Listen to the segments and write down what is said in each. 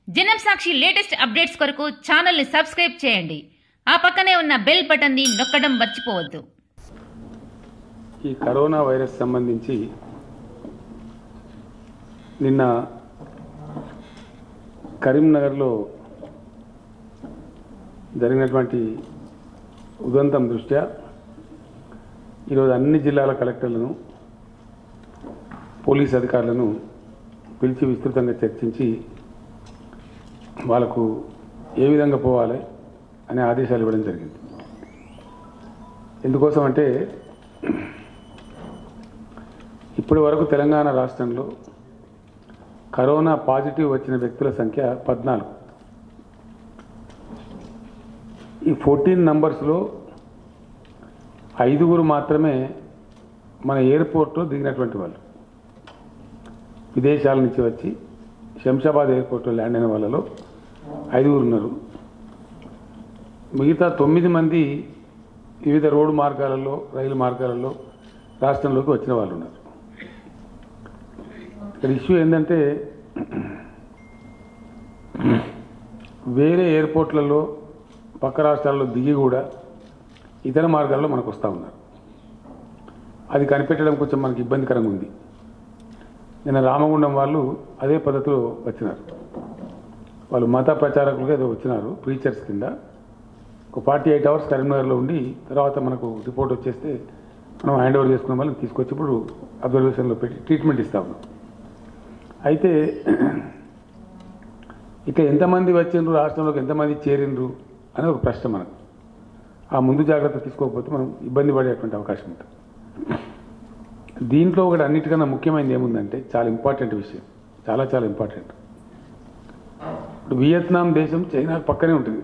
జనం Sakshi latest updates కొరకు ఛానల్ని సబ్స్క్రైబ్ చేయండి ఆ పక్కనే ఉన్న బెల్ బటన్ని నొక్కడం మర్చిపోవద్దు ఈ కరోనా వైరస్ సంబంధించి నిన్న కరీంనగర్లో జరిగినటువంటి ఉదంతం దృష్ట్యా ఈరోజు అన్ని జిల్లాల కలెక్టర్లను పోలీస్ అధికారులను పిలిచి విస్తృతంగా చర్చించి వాళ్ళకు ఏ విధంగా పోవాలి అనే ఆదేశాలు ఇవ్వడం జరిగింది ఎందుకోసం అంటే ఇప్పటి వరకు తెలంగాణ రాష్ట్రంలో కరోనా పాజిటివ్ వచ్చిన వ్యక్తుల సంఖ్య పద్నాలుగు ఈ ఫోర్టీన్ నంబర్స్లో ఐదుగురు మాత్రమే మన ఎయిర్పోర్ట్లో దిగినటువంటి వాళ్ళు విదేశాల నుంచి వచ్చి శంషాబాద్ ఎయిర్పోర్ట్లో ల్యాండ్ అయిన వాళ్ళలో ఐదుగురు ఉన్నారు మిగతా తొమ్మిది మంది వివిధ రోడ్డు మార్గాలలో రైలు మార్గాలలో రాష్ట్రంలోకి వచ్చిన వాళ్ళు ఉన్నారు ఇక్కడ ఇష్యూ ఏంటంటే వేరే ఎయిర్పోర్ట్లలో పక్క రాష్ట్రాల్లో దిగి కూడా ఇతర మార్గాల్లో మనకు వస్తూ ఉన్నారు అది కనిపెట్టడం కొంచెం మనకి ఇబ్బందికరంగా ఉంది నిన్న రామగుండం వాళ్ళు అదే పద్ధతిలో వచ్చినారు వాళ్ళు మత ప్రచారకులుగా ఏదో వచ్చినారు ప్రీచర్స్ కింద ఒక ఫార్టీ ఎయిట్ అవర్స్ కరీంనగర్లో ఉండి తర్వాత మనకు రిపోర్ట్ వచ్చేస్తే మనం హ్యాండ్ ఓవర్ చేసుకున్న వాళ్ళని తీసుకొచ్చి ఇప్పుడు అబ్జర్వేషన్లో పెట్టి ట్రీట్మెంట్ ఇస్తా ఉన్నాం అయితే ఇక ఎంతమంది వచ్చిండ్రు రాష్ట్రంలోకి ఎంతమంది చేరిండ్రు అనేది ఒక ప్రశ్న మనకు ఆ ముందు జాగ్రత్త తీసుకోకపోతే మనం ఇబ్బంది పడేటువంటి అవకాశం ఉంటుంది దీంట్లో ఒకటి అన్నిటికన్నా ముఖ్యమైనది ఏముందంటే చాలా ఇంపార్టెంట్ విషయం చాలా చాలా ఇంపార్టెంట్ ఇప్పుడు వియత్నాం దేశం చైనా పక్కనే ఉంటుంది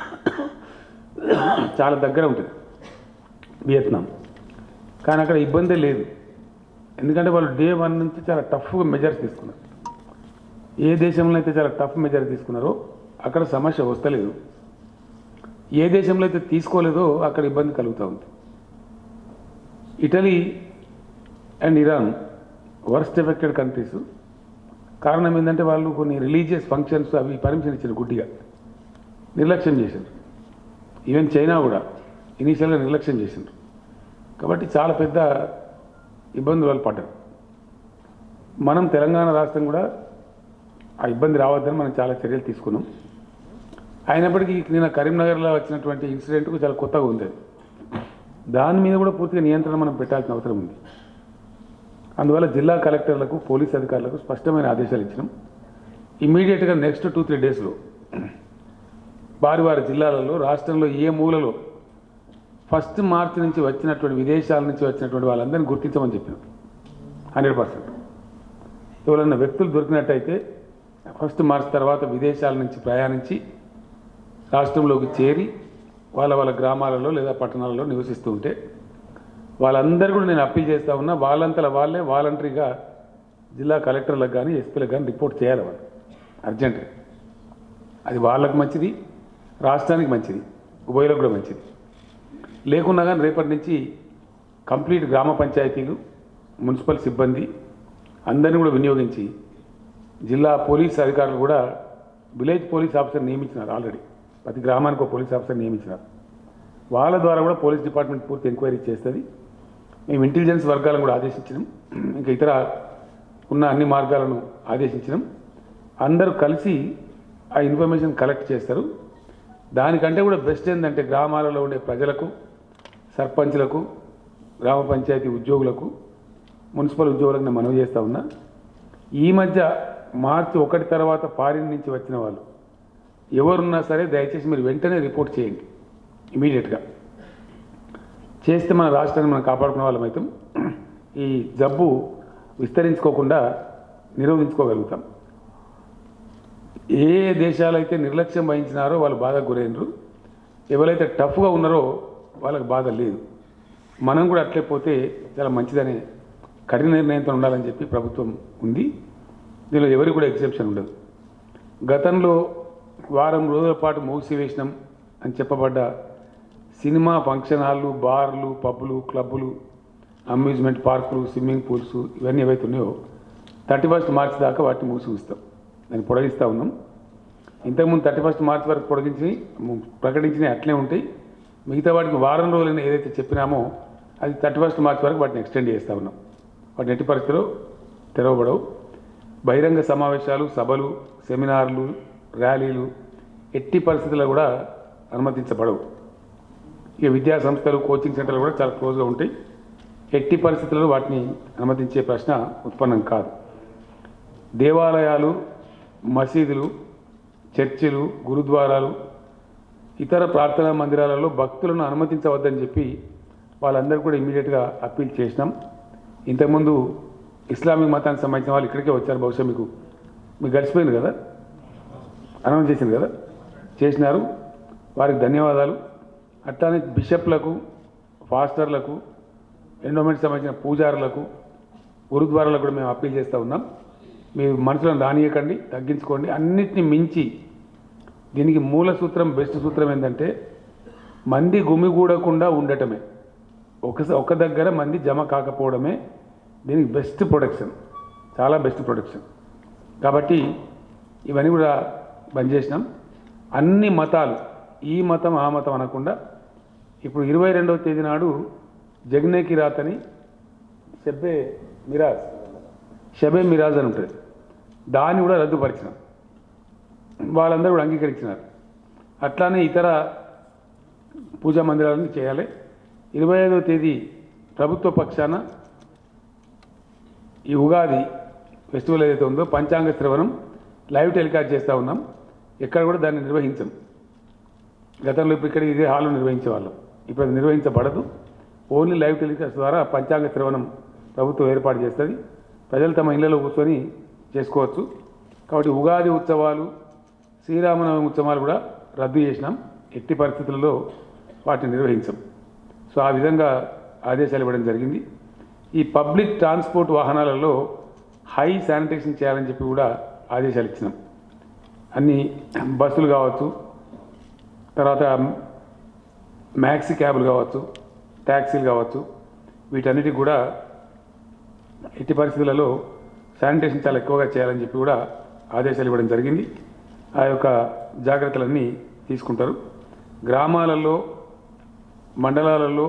చాలా దగ్గర ఉంటుంది వియత్నాం కానీ అక్కడ ఇబ్బందే లేదు ఎందుకంటే వాళ్ళు డే వన్ నుంచి చాలా టఫ్గా మెజర్స్ తీసుకున్నారు ఏ దేశంలో అయితే చాలా టఫ్ మెజర్ తీసుకున్నారో అక్కడ సమస్య వస్తలేదు ఏ దేశంలో అయితే తీసుకోలేదో అక్కడ ఇబ్బంది కలుగుతూ ఉంది Italy and Iran worst affected countries కారణం ఏంటంటే వాళ్ళు కొన్ని రిలీజియస్ ఫంక్షన్స్ అవి పర్మిషన్ ఇచ్చారు గుడ్డిగా నిర్లక్ష్యం చేశారు ఈవెన్ చైనా కూడా ఇనీషియల్గా నిర్లక్ష్యం చేసిండ్రు కాబట్టి చాలా పెద్ద ఇబ్బందులు వాళ్ళు పడ్డారు మనం తెలంగాణ రాష్ట్రం కూడా ఆ ఇబ్బంది రావద్దని మనం చాలా చర్యలు తీసుకున్నాం అయినప్పటికీ నిన్న కరీంనగర్లో వచ్చినటువంటి ఇన్సిడెంట్కు చాలా కొత్తగా ఉంది అది దాని మీద కూడా పూర్తిగా నియంత్రణ మనం పెట్టాల్సిన అవసరం ఉంది అందువల్ల జిల్లా కలెక్టర్లకు పోలీస్ అధికారులకు స్పష్టమైన ఆదేశాలు ఇచ్చినాం ఇమీడియట్గా నెక్స్ట్ టూ త్రీ డేస్లో వారి వారి జిల్లాలలో రాష్ట్రంలో ఏ మూలలో ఫస్ట్ మార్చి నుంచి వచ్చినటువంటి విదేశాల నుంచి వచ్చినటువంటి వాళ్ళందరినీ గుర్తించమని చెప్పాం హండ్రెడ్ పర్సెంట్ ఎవరన్నా వ్యక్తులు దొరికినట్టయితే ఫస్ట్ మార్చ్ తర్వాత విదేశాల నుంచి ప్రయాణించి రాష్ట్రంలోకి చేరి వాళ్ళ వాళ్ళ గ్రామాలలో లేదా పట్టణాలలో నివసిస్తూ ఉంటే వాళ్ళందరూ కూడా నేను అప్పీల్ చేస్తూ ఉన్నా వాళ్ళంతల వాళ్ళే వాలంటరీగా జిల్లా కలెక్టర్లకు కానీ ఎస్పీలకు కానీ రిపోర్ట్ చేయాలి వాళ్ళు అర్జెంటుగా అది వాళ్ళకు మంచిది రాష్ట్రానికి మంచిది ఉభయలకు కూడా మంచిది లేకున్నా కానీ రేపటి నుంచి కంప్లీట్ గ్రామ పంచాయతీలు మున్సిపల్ సిబ్బంది అందరినీ కూడా వినియోగించి జిల్లా పోలీస్ అధికారులు కూడా విలేజ్ పోలీస్ ఆఫీసర్ నియమించినారు ఆల్రెడీ ప్రతి గ్రామానికి ఒక పోలీస్ ఆఫీసర్ నియమించినారు వాళ్ళ ద్వారా కూడా పోలీస్ డిపార్ట్మెంట్ పూర్తి ఎంక్వైరీ చేస్తుంది మేము ఇంటెలిజెన్స్ వర్గాలను కూడా ఆదేశించినాం ఇంకా ఇతర ఉన్న అన్ని మార్గాలను ఆదేశించినాం అందరూ కలిసి ఆ ఇన్ఫర్మేషన్ కలెక్ట్ చేస్తారు దానికంటే కూడా బెస్ట్ ఏంటంటే గ్రామాలలో ఉండే ప్రజలకు సర్పంచ్లకు గ్రామ పంచాయతీ ఉద్యోగులకు మున్సిపల్ ఉద్యోగులకు నేను మనవి చేస్తా ఉన్నా ఈ మధ్య మార్చి ఒకటి తర్వాత ఫారిన్ నుంచి వచ్చిన వాళ్ళు ఎవరున్నా సరే దయచేసి మీరు వెంటనే రిపోర్ట్ చేయండి ఇమీడియట్గా చేస్తే మన రాష్ట్రాన్ని మనం కాపాడుకునే వాళ్ళం అవుతాం ఈ జబ్బు విస్తరించుకోకుండా నిరోధించుకోగలుగుతాం ఏ దేశాలైతే నిర్లక్ష్యం వహించినారో వాళ్ళు బాధకు గురైనరు ఎవరైతే టఫ్గా ఉన్నారో వాళ్ళకి బాధ లేదు మనం కూడా అట్లే పోతే చాలా మంచిదనే కఠిన నిర్ణయంతో ఉండాలని చెప్పి ప్రభుత్వం ఉంది దీనిలో ఎవరికి కూడా ఎగ్జెప్షన్ ఉండదు గతంలో వారం రోజుల పాటు మూసివేసినాం అని చెప్పబడ్డ సినిమా ఫంక్షన్ హాళ్ళు బార్లు పబ్బులు క్లబ్బులు అమ్యూజ్మెంట్ పార్కులు స్విమ్మింగ్ పూల్స్ ఇవన్నీ ఏవైతే ఉన్నాయో థర్టీ ఫస్ట్ మార్చి దాకా వాటిని మూసి ఉంచుతాం దాన్ని పొడిగిస్తూ ఉన్నాం ఇంతకుముందు థర్టీ ఫస్ట్ మార్చ్ వరకు పొడిగించి ప్రకటించినవి అట్లే ఉంటాయి మిగతా వాటికి వారం రోజులని ఏదైతే చెప్పినామో అది థర్టీ ఫస్ట్ మార్చ్ వరకు వాటిని ఎక్స్టెండ్ చేస్తూ ఉన్నాం వాటిని ఎట్టి పరిస్థితిలో తెరవబడవు బహిరంగ సమావేశాలు సభలు సెమినార్లు ర్యాలీలు ఎట్టి పరిస్థితుల్లో కూడా అనుమతించబడవు ఇక విద్యా సంస్థలు కోచింగ్ సెంటర్లు కూడా చాలా క్లోజ్గా ఉంటాయి ఎట్టి పరిస్థితుల్లో వాటిని అనుమతించే ప్రశ్న ఉత్పన్నం కాదు దేవాలయాలు మసీదులు చర్చిలు గురుద్వారాలు ఇతర ప్రార్థనా మందిరాలలో భక్తులను అనుమతించవద్దని చెప్పి వాళ్ళందరూ కూడా ఇమీడియట్గా అప్పీల్ చేసినాం ఇంతకుముందు ఇస్లామిక్ మతానికి సంబంధించిన వాళ్ళు ఇక్కడికే వచ్చారు బహుశా మీకు మీకు గడిచిపోయింది కదా అనౌన్స్ చేసింది కదా చేసినారు వారికి ధన్యవాదాలు అట్లానే బిషప్లకు ఫాస్టర్లకు ఎండోమెంట్ సంబంధించిన పూజారులకు గురుద్వారాలకు కూడా మేము అప్పీల్ చేస్తూ ఉన్నాం మీరు మనసులను రానియకండి తగ్గించుకోండి అన్నిటిని మించి దీనికి మూల సూత్రం బెస్ట్ సూత్రం ఏంటంటే మంది గుమిగూడకుండా ఉండటమే ఒక ఒక దగ్గర మంది జమ కాకపోవడమే దీనికి బెస్ట్ ప్రొటెక్షన్ చాలా బెస్ట్ ప్రొటెక్షన్ కాబట్టి ఇవన్నీ కూడా బంద్ చేసినాం అన్ని మతాలు ఈ మతం ఆ మతం అనకుండా ఇప్పుడు ఇరవై రెండవ తేదీ నాడు జగ్నే కిరాత్ అని షెబ్బే మిరాజ్ షబే మిరాజ్ అని ఉంటుంది దాన్ని కూడా రద్దుపరిచినాం వాళ్ళందరూ కూడా అంగీకరించినారు అట్లానే ఇతర పూజా మందిరాలను చేయాలి ఇరవై ఐదవ తేదీ ప్రభుత్వ పక్షాన ఈ ఉగాది ఫెస్టివల్ ఏదైతే ఉందో పంచాంగ శ్రవణం లైవ్ టెలికాస్ట్ చేస్తూ ఉన్నాం ఎక్కడ కూడా దాన్ని నిర్వహించం గతంలో ఇప్పుడు ఇక్కడ ఇదే హాల్లో నిర్వహించేవాళ్ళం ఇప్పుడు అది నిర్వహించబడదు ఓన్లీ లైవ్ టెలికాస్ట్ ద్వారా పంచాంగ శ్రవణం ప్రభుత్వం ఏర్పాటు చేస్తుంది ప్రజలు తమ ఇళ్లలో కూర్చొని చేసుకోవచ్చు కాబట్టి ఉగాది ఉత్సవాలు శ్రీరామనవమి ఉత్సవాలు కూడా రద్దు చేసినాం ఎట్టి పరిస్థితులలో వాటిని నిర్వహించం సో ఆ విధంగా ఆదేశాలు ఇవ్వడం జరిగింది ఈ పబ్లిక్ ట్రాన్స్పోర్ట్ వాహనాలలో హై శానిటేషన్ చేయాలని చెప్పి కూడా ఆదేశాలు ఇచ్చినాం అన్ని బస్సులు కావచ్చు తర్వాత మ్యాక్సీ క్యాబులు కావచ్చు ట్యాక్సీలు కావచ్చు వీటన్నిటికి కూడా ఎట్టి పరిస్థితులలో శానిటేషన్ చాలా ఎక్కువగా చేయాలని చెప్పి కూడా ఆదేశాలు ఇవ్వడం జరిగింది ఆ యొక్క జాగ్రత్తలన్నీ తీసుకుంటారు గ్రామాలలో మండలాలలో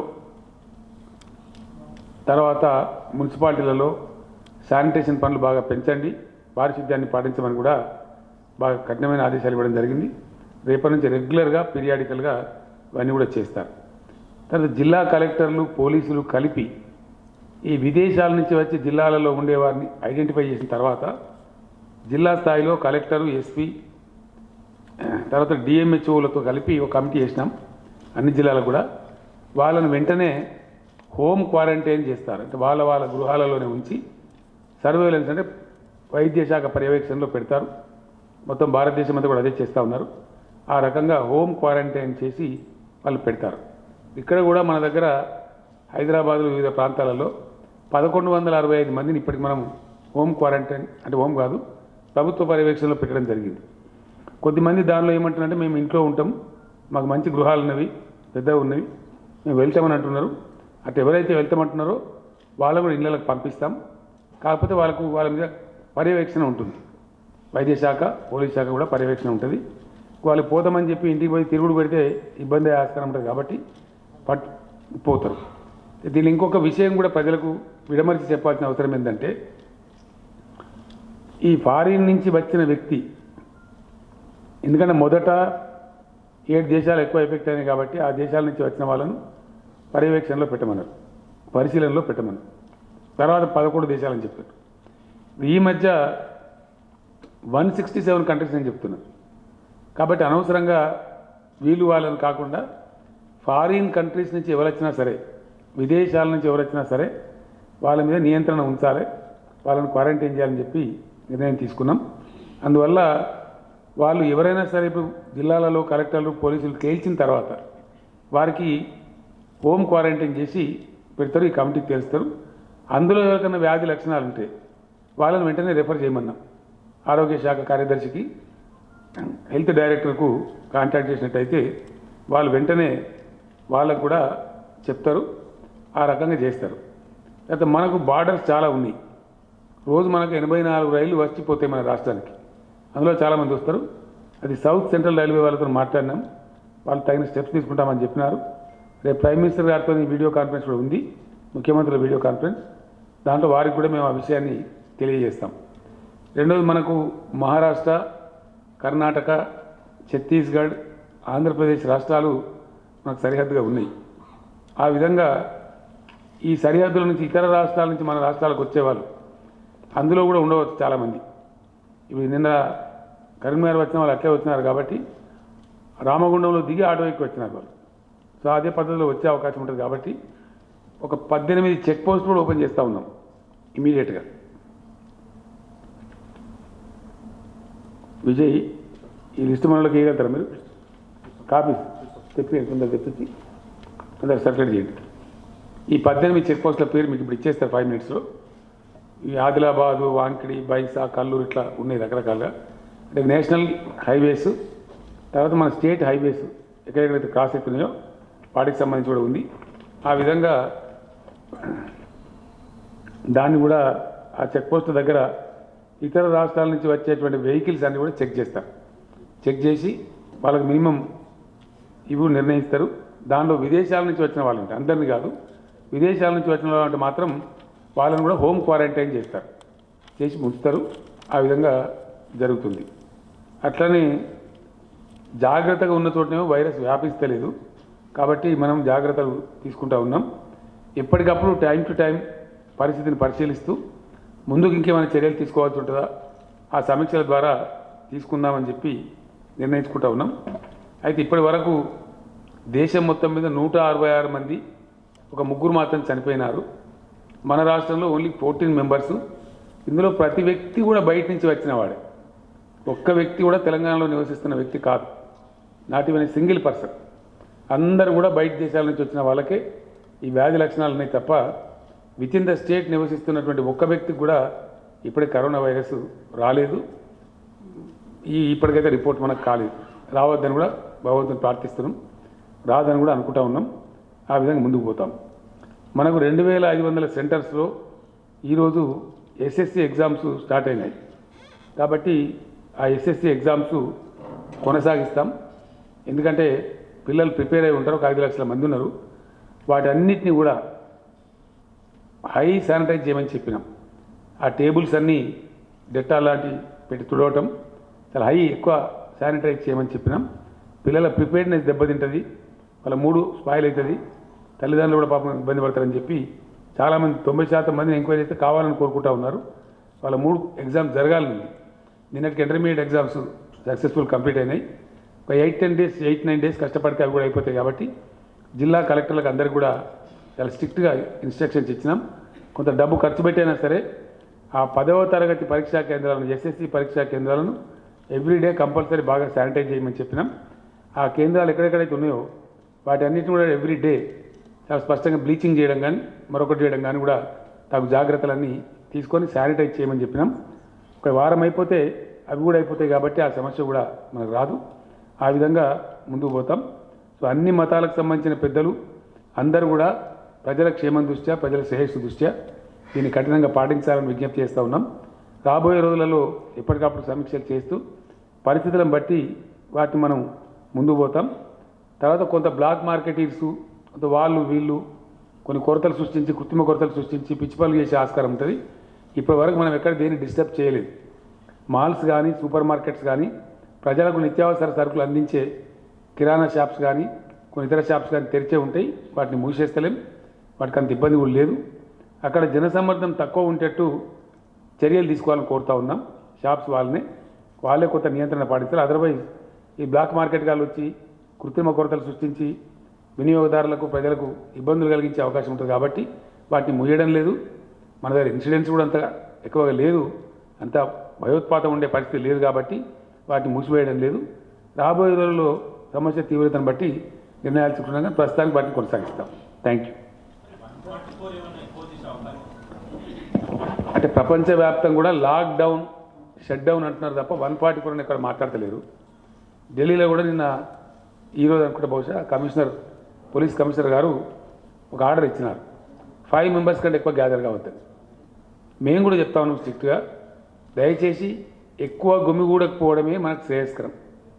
తర్వాత మున్సిపాలిటీలలో శానిటేషన్ పనులు బాగా పెంచండి పారిశుద్ధ్యాన్ని పాటించమని కూడా బాగా కఠినమైన ఆదేశాలు ఇవ్వడం జరిగింది రేపటి నుంచి రెగ్యులర్గా పీరియాడికల్గా ఇవన్నీ కూడా చేస్తారు తర్వాత జిల్లా కలెక్టర్లు పోలీసులు కలిపి ఈ విదేశాల నుంచి వచ్చి జిల్లాలలో ఉండేవారిని ఐడెంటిఫై చేసిన తర్వాత జిల్లా స్థాయిలో కలెక్టరు ఎస్పీ తర్వాత డిఎంహెచ్ఓలతో కలిపి ఒక కమిటీ చేసినాం అన్ని జిల్లాలకు కూడా వాళ్ళని వెంటనే హోమ్ క్వారంటైన్ చేస్తారు అంటే వాళ్ళ వాళ్ళ గృహాలలోనే ఉంచి సర్వేలెన్స్ అంటే వైద్య శాఖ పర్యవేక్షణలో పెడతారు మొత్తం భారతదేశం అంతా కూడా అదే చేస్తూ ఉన్నారు ఆ రకంగా హోమ్ క్వారంటైన్ చేసి వాళ్ళు పెడతారు ఇక్కడ కూడా మన దగ్గర హైదరాబాద్లో వివిధ ప్రాంతాలలో పదకొండు వందల అరవై ఐదు మందిని ఇప్పటికి మనం హోమ్ క్వారంటైన్ అంటే హోమ్ కాదు ప్రభుత్వ పర్యవేక్షణలో పెట్టడం జరిగింది కొద్దిమంది దానిలో ఏమంటున్నారంటే మేము ఇంట్లో ఉంటాం మాకు మంచి గృహాలు ఉన్నవి పెద్దవి ఉన్నవి మేము వెళ్తామని అంటున్నారు అటు ఎవరైతే వెళ్తామంటున్నారో వాళ్ళకు కూడా ఇళ్ళకి పంపిస్తాం కాకపోతే వాళ్ళకు వాళ్ళ మీద పర్యవేక్షణ ఉంటుంది వైద్య శాఖ పోలీస్ శాఖ కూడా పర్యవేక్షణ ఉంటుంది వాళ్ళు పోతామని చెప్పి ఇంటికి పోయి తిరుగుడు పెడితే ఇబ్బంది ఆస్కారం ఉంటుంది కాబట్టి పట్ పోతారు దీని ఇంకొక విషయం కూడా ప్రజలకు విడమరిచి చెప్పాల్సిన అవసరం ఏంటంటే ఈ ఫారిన్ నుంచి వచ్చిన వ్యక్తి ఎందుకంటే మొదట ఏడు దేశాలు ఎక్కువ ఎఫెక్ట్ అయినాయి కాబట్టి ఆ దేశాల నుంచి వచ్చిన వాళ్ళను పర్యవేక్షణలో పెట్టమన్నారు పరిశీలనలో పెట్టమన్నారు తర్వాత పదకొండు దేశాలని చెప్పారు ఈ మధ్య వన్ సిక్స్టీ సెవెన్ కంట్రీస్ అని చెప్తున్నారు కాబట్టి అనవసరంగా వీళ్ళు వాళ్ళని కాకుండా ఫారిన్ కంట్రీస్ నుంచి ఎవరు వచ్చినా సరే విదేశాల నుంచి ఎవరు వచ్చినా సరే వాళ్ళ మీద నియంత్రణ ఉంచాలి వాళ్ళని క్వారంటైన్ చేయాలని చెప్పి నిర్ణయం తీసుకున్నాం అందువల్ల వాళ్ళు ఎవరైనా సరే ఇప్పుడు జిల్లాలలో కలెక్టర్లు పోలీసులు తేల్చిన తర్వాత వారికి హోమ్ క్వారంటైన్ చేసి పెడతారు ఈ కమిటీకి తెలుస్తారు అందులో ఎవరికైనా వ్యాధి లక్షణాలు ఉంటే వాళ్ళని వెంటనే రెఫర్ చేయమన్నాం ఆరోగ్య శాఖ కార్యదర్శికి హెల్త్ డైరెక్టర్కు కాంటాక్ట్ చేసినట్టయితే వాళ్ళు వెంటనే వాళ్ళకు కూడా చెప్తారు ఆ రకంగా చేస్తారు అయితే మనకు బార్డర్స్ చాలా ఉన్నాయి రోజు మనకు ఎనభై నాలుగు రైళ్లు వచ్చిపోతాయి మన రాష్ట్రానికి అందులో చాలామంది వస్తారు అది సౌత్ సెంట్రల్ రైల్వే వాళ్ళతో మాట్లాడినాం వాళ్ళు తగిన స్టెప్స్ తీసుకుంటామని చెప్పినారు రేపు ప్రైమ్ మినిస్టర్ గారితో ఈ వీడియో కాన్ఫరెన్స్ కూడా ఉంది ముఖ్యమంత్రుల వీడియో కాన్ఫరెన్స్ దాంట్లో వారికి కూడా మేము ఆ విషయాన్ని తెలియజేస్తాం రెండోది మనకు మహారాష్ట్ర కర్ణాటక ఛత్తీస్గఢ్ ఆంధ్రప్రదేశ్ రాష్ట్రాలు మనకు సరిహద్దుగా ఉన్నాయి ఆ విధంగా ఈ సరిహద్దుల నుంచి ఇతర రాష్ట్రాల నుంచి మన రాష్ట్రాలకు వచ్చేవాళ్ళు అందులో కూడా ఉండవచ్చు చాలామంది ఇప్పుడు నిన్న కరీంనగర్ వచ్చిన వాళ్ళు అట్లే వచ్చినారు కాబట్టి రామగుండంలో దిగి ఆటో ఎక్కి వచ్చినారు వాళ్ళు సో అదే పద్ధతిలో వచ్చే అవకాశం ఉంటుంది కాబట్టి ఒక పద్దెనిమిది చెక్ పోస్ట్ కూడా ఓపెన్ చేస్తూ ఉన్నాం ఇమీడియట్గా విజయ్ ఈ లిస్ట్ మనలోకి వేయగలుగుతారా మీరు కాపీస్ తెప్పి కొందరు తెప్పించి కొందరు సర్క్యులేట్ చేయండి ఈ పద్దెనిమిది చెక్ పోస్టుల పేరు మీకు ఇప్పుడు ఇచ్చేస్తారు ఫైవ్ మినిట్స్లో ఈ ఆదిలాబాదు వాంకిడి బైసా కల్లూరు ఇట్లా ఉన్నాయి రకరకాలుగా అంటే నేషనల్ హైవేస్ తర్వాత మన స్టేట్ హైవేస్ ఎక్కడెక్కడైతే క్రాస్ అవుతున్నాయో వాటికి సంబంధించి కూడా ఉంది ఆ విధంగా దాన్ని కూడా ఆ చెక్ పోస్ట్ దగ్గర ఇతర రాష్ట్రాల నుంచి వచ్చేటువంటి వెహికల్స్ అన్ని కూడా చెక్ చేస్తారు చెక్ చేసి వాళ్ళకి మినిమం ఇవి నిర్ణయిస్తారు దానిలో విదేశాల నుంచి వచ్చిన వాళ్ళు ఉంటారు అందరినీ కాదు విదేశాల నుంచి వచ్చిన వాళ్ళు అంటే మాత్రం వాళ్ళని కూడా హోమ్ క్వారంటైన్ చేస్తారు చేసి ఉంచుతారు ఆ విధంగా జరుగుతుంది అట్లనే జాగ్రత్తగా ఉన్న చోటనేమో వైరస్ వ్యాపిస్తలేదు కాబట్టి మనం జాగ్రత్తలు తీసుకుంటా ఉన్నాం ఎప్పటికప్పుడు టైం టు టైం పరిస్థితిని పరిశీలిస్తూ ముందుకు ఇంకేమైనా చర్యలు తీసుకోవాల్సి ఉంటుందా ఆ సమీక్షల ద్వారా తీసుకుందామని చెప్పి నిర్ణయించుకుంటా ఉన్నాం అయితే ఇప్పటి వరకు దేశం మొత్తం మీద నూట అరవై ఆరు మంది ఒక ముగ్గురు మాత్రం చనిపోయినారు మన రాష్ట్రంలో ఓన్లీ ఫోర్టీన్ మెంబర్స్ ఇందులో ప్రతి వ్యక్తి కూడా బయట నుంచి వచ్చిన వాడే ఒక్క వ్యక్తి కూడా తెలంగాణలో నివసిస్తున్న వ్యక్తి కాదు నాట్ ఈవెన్ సింగిల్ పర్సన్ అందరూ కూడా బయట దేశాల నుంచి వచ్చిన వాళ్ళకే ఈ వ్యాధి లక్షణాలు ఉన్నాయి తప్ప విత్ ఇన్ ద స్టేట్ నివసిస్తున్నటువంటి ఒక్క వ్యక్తికి కూడా ఇప్పటికి కరోనా వైరస్ రాలేదు ఈ ఇప్పటికైతే రిపోర్ట్ మనకు కాలేదు రావద్దని కూడా భగవంతుని ప్రార్థిస్తున్నాం రాదని కూడా అనుకుంటా ఉన్నాం ఆ విధంగా ముందుకు పోతాం మనకు రెండు వేల ఐదు వందల సెంటర్స్లో ఈరోజు ఎస్ఎస్సి ఎగ్జామ్స్ స్టార్ట్ అయినాయి కాబట్టి ఆ ఎస్ఎస్సి ఎగ్జామ్స్ కొనసాగిస్తాం ఎందుకంటే పిల్లలు ప్రిపేర్ అయి ఉంటారు ఒక ఐదు లక్షల మంది ఉన్నారు వాటన్నిటిని కూడా హై శానిటైజ్ చేయమని చెప్పినాం ఆ టేబుల్స్ అన్నీ డెట్టా లాంటి పెట్టి తుడవటం చాలా హై ఎక్కువ శానిటైజ్ చేయమని చెప్పినాం పిల్లల ప్రిపేర్నెస్ దెబ్బతింటుంది వాళ్ళ మూడు స్పాయిల్ అవుతుంది తల్లిదండ్రులు కూడా పాపం ఇబ్బంది పడతారని చెప్పి చాలామంది తొంభై శాతం మందిని ఎంక్వైరీ చేస్తే కావాలని కోరుకుంటా ఉన్నారు వాళ్ళ మూడు ఎగ్జామ్స్ జరగాలని నిన్నటికి ఇంటర్మీడియట్ ఎగ్జామ్స్ సక్సెస్ఫుల్ కంప్లీట్ అయినాయి ఒక eight ten days eight nine days కష్టపడితే అవి కూడా అయిపోతాయి కాబట్టి జిల్లా కలెక్టర్లకు అందరికీ కూడా చాలా స్ట్రిక్ట్గా ఇన్స్ట్రక్షన్స్ ఇచ్చినాం కొంత డబ్బు ఖర్చు పెట్టైనా సరే ఆ పదవ తరగతి పరీక్షా కేంద్రాలను ఎస్ఎస్సి పరీక్షా కేంద్రాలను ఎవ్రీడే కంపల్సరీ బాగా శానిటైజ్ చేయమని చెప్పినాం ఆ కేంద్రాలు ఎక్కడెక్కడైతే ఉన్నాయో వాటి అన్నిటిని కూడా ఎవ్రీ డే చాలా స్పష్టంగా బ్లీచింగ్ చేయడం కానీ మరొకటి చేయడం కానీ కూడా తగు జాగ్రత్తలన్నీ తీసుకొని శానిటైజ్ చేయమని చెప్పినాం ఒక వారం అయిపోతే అవి కూడా అయిపోతాయి కాబట్టి ఆ సమస్య కూడా మనకు రాదు ఆ విధంగా ముందుకు పోతాం సో అన్ని మతాలకు సంబంధించిన పెద్దలు అందరూ కూడా ప్రజల క్షేమం దృష్ట్యా ప్రజల శ్రేయస్సు దృష్ట్యా దీన్ని కఠినంగా పాటించాలని విజ్ఞప్తి చేస్తూ ఉన్నాం రాబోయే రోజులలో ఎప్పటికప్పుడు సమీక్షలు చేస్తూ పరిస్థితులను బట్టి వాటిని మనం ముందుకు పోతాం తర్వాత కొంత బ్లాక్ మార్కెటీర్స్ కొంత వాళ్ళు వీళ్ళు కొన్ని కొరతలు సృష్టించి కృత్రిమ కొరతలు సృష్టించి పిచ్చిపనులు చేసే ఆస్కారం ఉంటుంది ఇప్పటి వరకు మనం ఎక్కడ దేన్ని డిస్టర్బ్ చేయలేదు మాల్స్ కానీ సూపర్ మార్కెట్స్ కానీ ప్రజలకు నిత్యావసర సరుకులు అందించే కిరాణా షాప్స్ కానీ కొన్ని ఇతర షాప్స్ కానీ తెరిచే ఉంటాయి వాటిని మూసేస్తలేం వాటికి అంత ఇబ్బంది కూడా లేదు అక్కడ జనసమ్మర్దం తక్కువ ఉండేట్టు చర్యలు తీసుకోవాలని కోరుతా ఉన్నాం షాప్స్ వాళ్ళని వాళ్ళే కొంత నియంత్రణ పాటిస్తారు అదర్వైజ్ ఈ బ్లాక్ మార్కెట్ గాళ్ళు వచ్చి కృత్రిమ కొరతలు సృష్టించి వినియోగదారులకు ప్రజలకు ఇబ్బందులు కలిగించే అవకాశం ఉంటుంది కాబట్టి వాటిని ముయ్యడం లేదు మన దగ్గర ఇన్సిడెంట్స్ కూడా అంత ఎక్కువగా లేదు అంత భయోత్పాతం ఉండే పరిస్థితి లేదు కాబట్టి వాటిని మూసివేయడం లేదు రాబోయే రోజుల్లో సమస్య తీవ్రతను బట్టి నిర్ణయాలు తీసుకుంటున్నాం కానీ ప్రస్తుతానికి వాటిని కొనసాగిస్తాం థ్యాంక్ యూ అంటే ప్రపంచవ్యాప్తంగా కూడా లాక్డౌన్ షట్ డౌన్ అంటున్నారు తప్ప వన్ ఫార్టీ ఫోర్ ఇక్కడ మాట్లాడతలేరు ఢిల్లీలో కూడా నిన్న ఈరోజు అనుకుంటే బహుశా కమిషనర్ పోలీస్ కమిషనర్ గారు ఒక ఆర్డర్ ఇచ్చినారు ఫైవ్ మెంబర్స్ కంటే ఎక్కువ గ్యాదర్ కావద్దని మేము కూడా చెప్తా ఉన్నాం స్ట్రిక్ట్గా దయచేసి ఎక్కువ గుమిగూడకపోవడమే మనకు శ్రేయస్కరం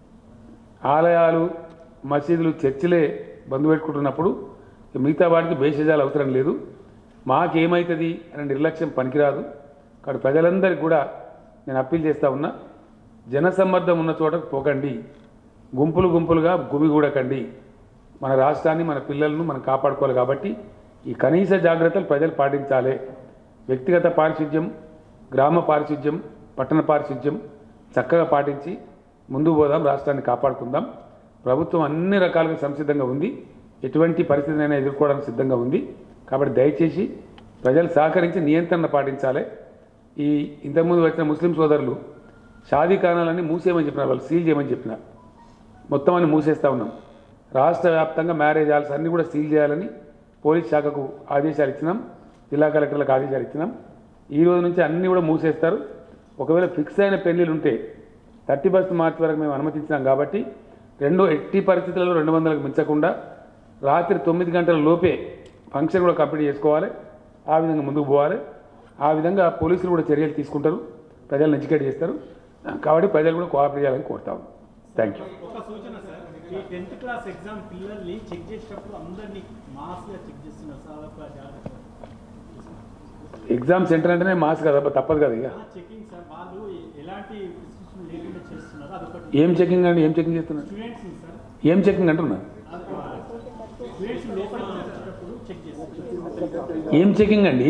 ఆలయాలు మసీదులు చర్చిలే బంద్ పెట్టుకుంటున్నప్పుడు ఇక మిగతా వాటికి భేషజాలు అవసరం లేదు మాకేమవుతుంది అనే నిర్లక్ష్యం పనికిరాదు కాబట్టి ప్రజలందరికీ కూడా నేను అప్పీల్ చేస్తా ఉన్నా జనసమ్మర్దం ఉన్న చోటకు పోకండి గుంపులు గుంపులుగా గుమిగూడకండి మన రాష్ట్రాన్ని మన పిల్లలను మనం కాపాడుకోవాలి కాబట్టి ఈ కనీస జాగ్రత్తలు ప్రజలు పాటించాలి వ్యక్తిగత పారిశుద్ధ్యం గ్రామ పారిశుద్ధ్యం పట్టణ పారిశుద్ధ్యం చక్కగా పాటించి ముందుకు పోదాం రాష్ట్రాన్ని కాపాడుకుందాం ప్రభుత్వం అన్ని రకాలుగా సంసిద్ధంగా ఉంది ఎటువంటి పరిస్థితినైనా ఎదుర్కోవడానికి సిద్ధంగా ఉంది కాబట్టి దయచేసి ప్రజలు సహకరించి నియంత్రణ పాటించాలి ఈ ఇంతకుముందు వచ్చిన ముస్లిం సోదరులు షాదీ ఖానాలన్నీ మూసేయమని చెప్పినారు వాళ్ళు సీల్ చేయమని చెప్పినారు మొత్తం అన్ని మూసేస్తూ ఉన్నాం రాష్ట్ర వ్యాప్తంగా మ్యారేజ్ హాల్స్ అన్నీ కూడా సీల్ చేయాలని పోలీస్ శాఖకు ఆదేశాలు ఇచ్చినాం జిల్లా కలెక్టర్లకు ఆదేశాలు ఇచ్చినాం ఈ రోజు నుంచి అన్నీ కూడా మూసేస్తారు ఒకవేళ ఫిక్స్ అయిన పెళ్ళిళ్ళు ఉంటే థర్టీ ఫస్ట్ మార్చి వరకు మేము అనుమతించినాం కాబట్టి రెండు ఎట్టి పరిస్థితులలో రెండు వందలకు మించకుండా రాత్రి తొమ్మిది గంటల లోపే ఫంక్షన్ కూడా కంప్లీట్ చేసుకోవాలి ఆ విధంగా ముందుకు పోవాలి ఆ విధంగా పోలీసులు కూడా చర్యలు తీసుకుంటారు ప్రజలను ఎడ్యుకేట్ చేస్తారు కాబట్టి ప్రజలు కూడా కోఆపరేట్ చేయాలని కోరుతాం థ్యాంక్ యూ ఒక సూచన సార్ ఈ టెన్త్ క్లాస్ ఎగ్జామ్ పిల్లల్ని చెక్ చేసేటప్పుడు అందరినీ మాస్గా చెక్ చేస్తున్నారు సార్ అదొక జాగ్రత్త ఎగ్జామ్ సెంటర్ అంటేనే మాస్ కదా తప్పదు కదా ఇక చెకింగ్ సార్ వాళ్ళు ఎలాంటి ప్రిస్క్రిప్షన్ లేకుండా చేస్తున్నారు అదొకటి ఏం చెకింగ్ అండి ఏం చెకింగ్ చేస్తున్నారు స్టూడెంట్స్ సార్ ఏం చెకింగ్ అంటున్నా స్టూడెంట్స్ లోపల వచ్చేటప్పుడు చెక్ చేస్తారు ఏం చెకింగ్ అండి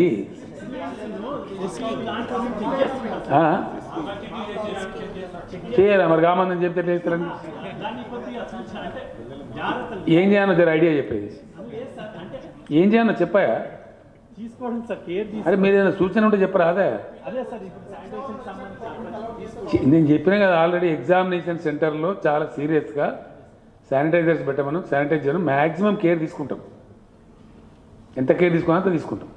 దాంట్లో చెక్ చేస్తున్నారు ఆ? చేయాలా మరి కామందని చెప్తే ఎట్లా చేస్తారండి దాన్ని కొద్దిగా సూచన అంటే జాగ్రత్తలు ఏం చేయాలో జర ఐడియా చెప్పేది లేదు సార్ అంటే ఏం చేయాలో చెప్పాయా తీసుకోవడం సార్ కేర్ తీసు అరే మీరు ఏదైనా సూచన ఉంటే చెప్పరా అదే అదే సార్ ఇప్పుడు శానిటైజేషన్ సంబంధించి తీసుకో చి- నేను చెప్పినా కదా ఆల్రెడీ ఎగ్జామినేషన్ సెంటర్లో చాలా సీరియస్గా శానిటైజర్స్ పెట్టమను శానిటైజ్ చేయడం మ్యాక్సిమం కేర్ తీసుకుంటాం ఎంత కేర్ తీసుకున్నా అంత తీసుకుంటాం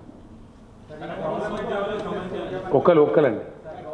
ఒక్కరు ఒక్కలండి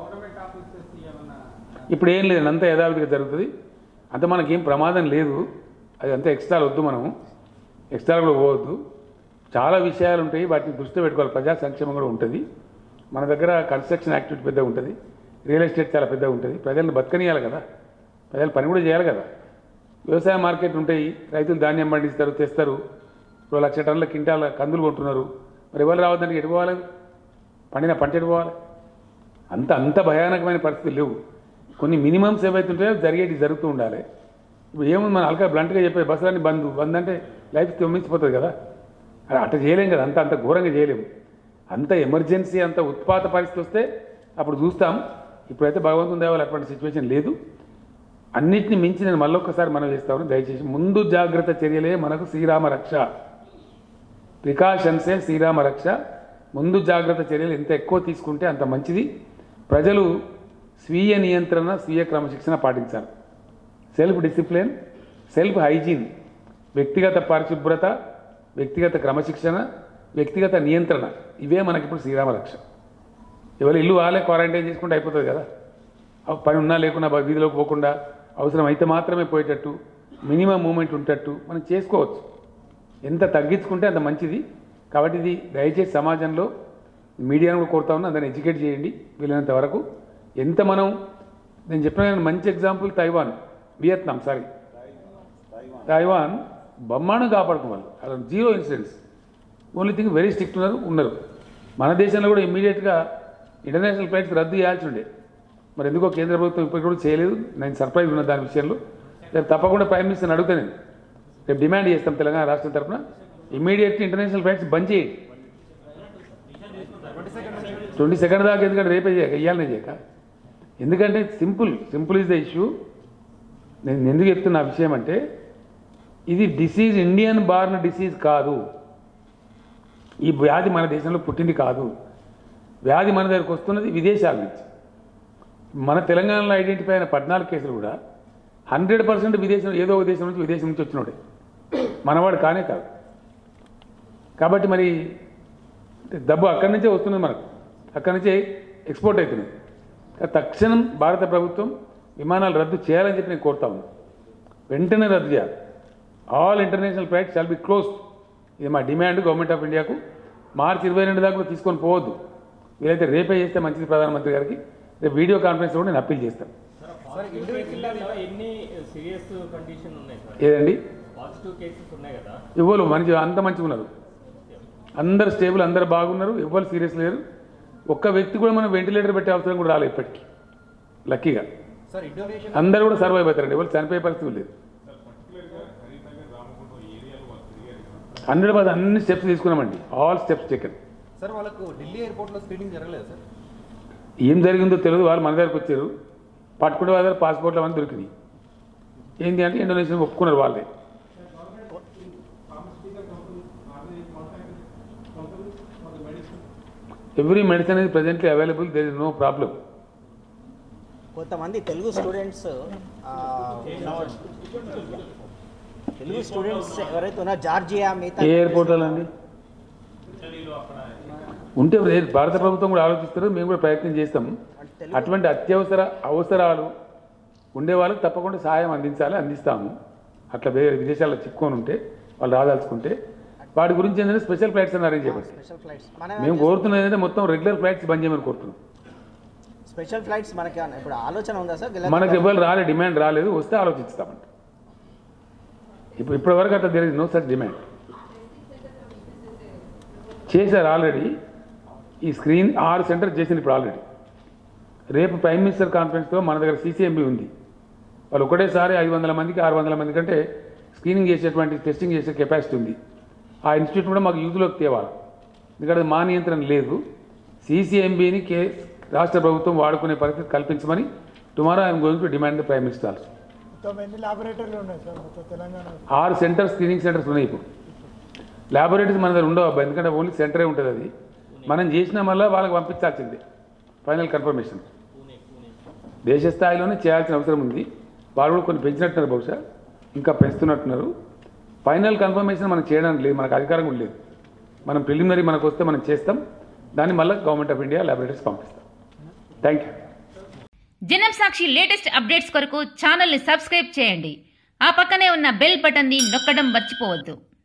ఇప్పుడు ఏం లేదు అంతా యథావిధిగా జరుగుతుంది అంత మనకేం ప్రమాదం లేదు అది అంతా ఎక్స్ట్రాలు వద్దు మనం ఎక్స్ట్రా కూడా పోవద్దు చాలా విషయాలు ఉంటాయి వాటిని దృష్టిలో పెట్టుకోవాలి ప్రజా సంక్షేమం కూడా ఉంటుంది మన దగ్గర కన్స్ట్రక్షన్ యాక్టివిటీ పెద్దగా ఉంటుంది రియల్ ఎస్టేట్ చాలా పెద్దగా ఉంటుంది ప్రజలను బతకనియాలి కదా ప్రజలు పని కూడా చేయాలి కదా వ్యవసాయ మార్కెట్ ఉంటాయి రైతులు ధాన్యం పండిస్తారు తెస్తారు ఇప్పుడు లక్ష టన్నుల కింటాల కందులు కొంటున్నారు మరి ఎవరు రావద్దానికి ఎటు పోవాలి పండిన పంట ఎటు పోవాలి అంత అంత భయానకమైన పరిస్థితులు లేవు కొన్ని మినిమమ్స్ ఏవైతే ఉంటాయో జరిగేటి జరుగుతూ ఉండాలి ఇప్పుడు ఏముంది మన అల్కా బ్లంట్గా చెప్పే బస్సులన్నీ బంద్ బంద్ అంటే లైఫ్ తొమ్మించిపోతుంది కదా అది అట్ట చేయలేం కదా అంత అంత ఘోరంగా చేయలేము అంత ఎమర్జెన్సీ అంత ఉత్పాత పరిస్థితి వస్తే అప్పుడు చూస్తాం ఇప్పుడైతే భగవంతుని దేవాలి అటువంటి సిచ్యువేషన్ లేదు అన్నిటిని మించి నేను మళ్ళొక్కసారి మనం చేస్తాను దయచేసి ముందు జాగ్రత్త చర్యలే మనకు శ్రీరామ రక్ష ప్రికాషన్సే శ్రీరామ రక్ష ముందు జాగ్రత్త చర్యలు ఎంత ఎక్కువ తీసుకుంటే అంత మంచిది ప్రజలు స్వీయ నియంత్రణ స్వీయ క్రమశిక్షణ పాటించాలి సెల్ఫ్ డిసిప్లిన్ సెల్ఫ్ హైజీన్ వ్యక్తిగత పరిశుభ్రత వ్యక్తిగత క్రమశిక్షణ వ్యక్తిగత నియంత్రణ ఇవే మనకిప్పుడు శ్రీరామ రక్ష ఎవరు ఇల్లు వాళ్ళే క్వారంటైన్ చేసుకుంటే అయిపోతుంది కదా ఆ పని ఉన్నా లేకున్నా బ- వీధిలోకి పోకుండా అవసరం అయితే మాత్రమే పోయేటట్టు మినిమం మూమెంట్ ఉంటట్టు మనం చేసుకోవచ్చు ఎంత తగ్గించుకుంటే అంత మంచిది కాబట్టి ఇది దయచేసి సమాజంలో మీడియాను కూడా కోరుతా ఉన్నా దాన్ని ఎడ్యుకేట్ చేయండి వీలైనంత వరకు ఎంత మనం నేను చెప్పిన కదా, మంచి example Taiwan Vietnam sorry Taiwan బ్రహ్మాండం కాపాడుకోవాలి అలా zero incidents only thing very strict ఉన్నారు ఉన్నారు మన దేశంలో కూడా ఇమ్మీడియట్గా ఇంటర్నేషనల్ ఫ్లైట్స్ రద్దు చేయాల్సి ఉండే మరి ఎందుకో కేంద్ర ప్రభుత్వం ఇప్పటికి కూడా చేయలేదు నేను సర్ప్రైజ్ ఉన్నా దాని విషయంలో రేపు తప్పకుండా ప్రైమ్ మినిస్టర్ని అడుగుతా నేను రేపు డిమాండ్ చేస్తాం తెలంగాణ రాష్ట్రం తరఫున ఇమ్మీడియట్ ఇంటర్నేషనల్ ఫ్లైట్స్ బంద్ చేయండి ట్వంటీ సెకండ్ దాకా ఎందుకంటే రేపే చేయక ఇవ్వాలనే చేయక ఎందుకంటే simple simple is the issue నేను ఎందుకు చెప్తున్నా ఆ విషయం అంటే ఇది డిసీజ్ ఇండియన్ బార్న్ డిసీజ్ కాదు ఈ వ్యాధి మన దేశంలో పుట్టింది కాదు వ్యాధి మన దగ్గరకు వస్తున్నది విదేశాల నుంచి మన తెలంగాణలో ఐడెంటిఫై అయిన పద్నాలుగు కేసులు కూడా హండ్రెడ్ పర్సెంట్ విదేశం ఏదో ఒక దేశం నుంచి విదేశం నుంచి వచ్చినోడే మనవాడు కానే కాదు కాబట్టి మరి అంటే డబ్బు అక్కడి నుంచే వస్తున్నది మనకు అక్కడి నుంచే ఎక్స్పోర్ట్ అవుతున్నాయి కాబట్టి తక్షణం భారత ప్రభుత్వం విమానాలు రద్దు చేయాలని చెప్పి నేను కోరుతా ఉన్నాను వెంటనే రద్దు చేయాలి all international flights shall be close ఇది మా డిమాండ్ గవర్నమెంట్ ఆఫ్ ఇండియాకు మార్చి ఇరవై రెండు దాకా కూడా తీసుకొని పోవద్దు వీలైతే రేపే చేస్తే మంచిది ప్రధానమంత్రి గారికి రేపు వీడియో కాన్ఫరెన్స్ కూడా నేను అప్పీల్ చేస్తాను సార్ ఇండివిజువల్లో ఎన్ని సీరియస్ కండిషన్ ఉన్నాయి సార్ ఏదండి పాజిటివ్ కేసెస్ ఉన్నాయి కదా ఇవ్వరు మంచి అంత మంచిగా ఉన్నారు అందరు స్టేబుల్ అందరు బాగున్నారు ఎవ్వరు సీరియస్ లేరు ఒక్క వ్యక్తి కూడా మనం వెంటిలేటర్ పెట్టే అవసరం కూడా రాలేదు ఇప్పటికీ లక్కీగా సార్ ఇండోనేషియన్ అందరూ కూడా సర్వైవ్ అవుతారండి ఎవరు చనిపోయే పరిస్థితి లేదు హండ్రెడ్ పర్సెంట్ అన్ని స్టెప్స్ తీసుకున్నామండి ఆల్ స్టెప్స్ టేకన్ సార్ వాళ్ళకు ఢిల్లీ ఎయిర్పోర్ట్లో స్క్రీనింగ్ జరగలేదు సార్ ఏం జరిగిందో తెలియదు వాళ్ళు మన దగ్గరకు వచ్చారు పట్టుకుంటే వాళ్ళ దగ్గర పాస్పోర్ట్లు అవన్నీ దొరికినాయి ఏంటి అంటే ఇండోనేషియా ఒప్పుకున్నారు వాళ్ళే every medicine is presently available there is no problem కొంతమంది తెలుగు స్టూడెంట్స్ ఆ, తెలుగు స్టూడెంట్స్ ఎవరైతే ఉన్నారో జార్జియా మిగతా ఏ ఎయిర్పోర్ట్ అండి ఉంటే రే- భారత ప్రభుత్వం కూడా ఆలోచిస్తారు మేము కూడా ప్రయత్నం చేస్తాం అటువంటి అత్యవసర అవసరాలు ఉండే వాళ్ళకి తప్పకుండా సహాయం అందించాలి అందిస్తాము అట్లా వేరే విదేశాల్లో చిక్కుకొని ఉంటే వాళ్ళు రాదాల్చుకుంటే వాటి గురించి ఏంటంటే స్పెషల్ ఫ్లైట్స్ అని అరేంజ్ చేయబట్టి స్పెషల్ ఫ్లైట్స్ మన మేము కోరుతున్నది ఏంటంటే మొత్తం రెగ్యులర్ ఫ్లైట్స్ బంద్ చేయమని కోరుతున్నాం స్పెషల్ ఫ్లైట్స్ మనకి ఏమన్నా ఇప్పుడు ఆలోచన ఉందా సార్ మనకు ఎవరు రాలే డిమాండ్ రాలేదు వస్తే ఆలోచిస్తామంట ఇప్పుడు ఇప్పటివరకు అట్లా there is no such demand చేశారు ఆల్రెడీ ఈ స్క్రీన్ ఆరు సెంటర్ చేసింది ఇప్పుడు ఆల్రెడీ రేపు ప్రైమ్ మినిస్టర్ కాన్ఫరెన్స్లో మన దగ్గర సీసీఎంబీ ఉంది వాళ్ళు ఒకటేసారి ఐదు వందల మందికి ఆరు వందల మంది కంటే స్క్రీనింగ్ చేసేటువంటి టెస్టింగ్ చేసే కెపాసిటీ ఉంది ఆ ఇన్స్టిట్యూట్ కూడా మాకు యూజ్లోకి తేవాలి ఎందుకంటే మా నియంత్రణ లేదు సీసీఎంబీని కే రాష్ట్ర ప్రభుత్వం వాడుకునే పరిస్థితి కల్పించమని tomorrow I'm going to demand the prime minister also మొత్తం ఎన్ని ల్యాబొరేటరీలు ఉన్నాయి సార్ మొత్తం తెలంగాణ ఆరు సెంటర్ స్క్రీనింగ్ సెంటర్స్ ఉన్నాయి ఇప్పుడు ల్యాబొరేటరీస్ మన దగ్గర ఉండవు అబ్బా ఎందుకంటే ఓన్లీ సెంటరే ఉంటుంది అది మనం చేసిన మళ్ళీ వాళ్ళకి పంపించాల్సిందే ఫైనల్ కన్ఫర్మేషన్ దేశ స్థాయిలోనే చేయాల్సిన అవసరం ఉంది వాళ్ళు కూడా కొన్ని పెంచినట్టున్నారు బహుశా ఇంకా పెంచుతున్నట్టున్నారు ఫైనల్ కన్ఫర్మేషన్ మనం చేయడానికి లేదు మనకు అధికారం కూడా లేదు మనం ప్రిలిమినరీ మనకు వస్తే మనం చేస్తాం దాన్ని మళ్ళీ గవర్నమెంట్ ఆఫ్ ఇండియా ల్యాబొరేటరీస్ పంపిస్తాం thank you Janam Sakshi latest updates కొరకు ఛానల్ని సబ్స్క్రైబ్ చేయండి ఆ పక్కనే ఉన్న బెల్ బటన్ని నొక్కడం మర్చిపోవద్దు